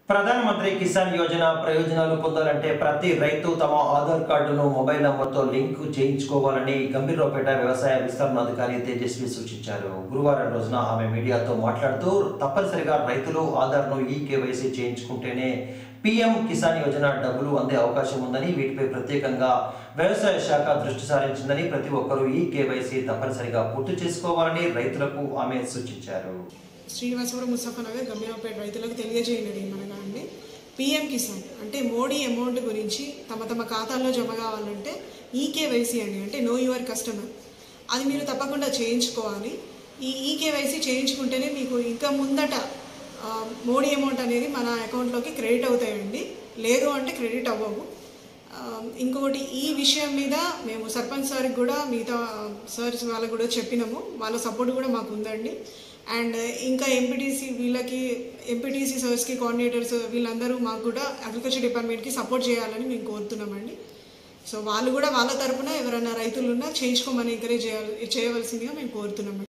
ప్రధానమంత్రి కిసాన్ యోజన ప్రయోజనాలు పొందాలంటే ప్రతి రైతు తమ ఆధార్ కార్డును మొబైల్ నంబర్తో లింక్ చేయించుకోవాలని గంభీరరావుపేట వ్యవసాయ విస్తరణ అధికారి తేజస్వి సూచించారు గురువారం రోజున ఆమె మీడియాతో మాట్లాడుతూ తప్పనిసరిగా రైతులు ఆధార్ను ఈ కేవైసీ చేయించుకుంటేనే పీఎం కిసాన్ యోజన డబ్బులు అందే అవకాశం ఉందని వీటిపై ప్రత్యేకంగా వ్యవసాయ శాఖ దృష్టి సారించిందని ప్రతి ఒక్కరూ ఈ కేవైసీ తప్పనిసరిగా పూర్తి చేసుకోవాలని రైతులకు ఆమె సూచించారు శ్రీనివాసపురం ముస్తఫానగర్ గమ్యాపేట రైతులకు తెలియజేయనది ఏమనగా అండి పిఎం కిసాన్ అంటే మోడీ అమౌంట్ గురించి తమ తమ ఖాతాల్లో జమ కావాలంటే ఈకేవైసీ అండి అంటే నో యువర్ కస్టమర్ అది మీరు తప్పకుండా చేయించుకోవాలి ఈ ఈకేవైసీ చేయించుకుంటేనే మీకు ఇంకా ముందట ఆ, మోడీ అమౌంట్ అనేది మన అకౌంట్లోకి క్రెడిట్ అవుతాయండి లేదు అంటే క్రెడిట్ అవ్వవు ఆ, ఇంకొకటి ఈ విషయం మీద మేము సర్పంచ్ సార్కి కూడా మిగతా సార్స్ వాళ్ళకి కూడా చెప్పినాము వాళ్ళ సపోర్ట్ కూడా మాకు ఉందండి అండ్ ఇంకా ఎంపీటీసీ వీళ్ళకి ఎంపీటీసీ సర్స్కి కోఆర్డినేటర్స్ వీళ్ళందరూ మాకు కూడా అగ్రికల్చర్ డిపార్ట్మెంట్కి సపోర్ట్ చేయాలని మేము కోరుతున్నామండి సో వాళ్ళు కూడా వాళ్ళ తరపున ఎవరైనా రైతులున్నా చేయించుకోమని ఎంకరేజ్ చేయాలి చేయవలసిందిగా మేము కోరుతున్నామండి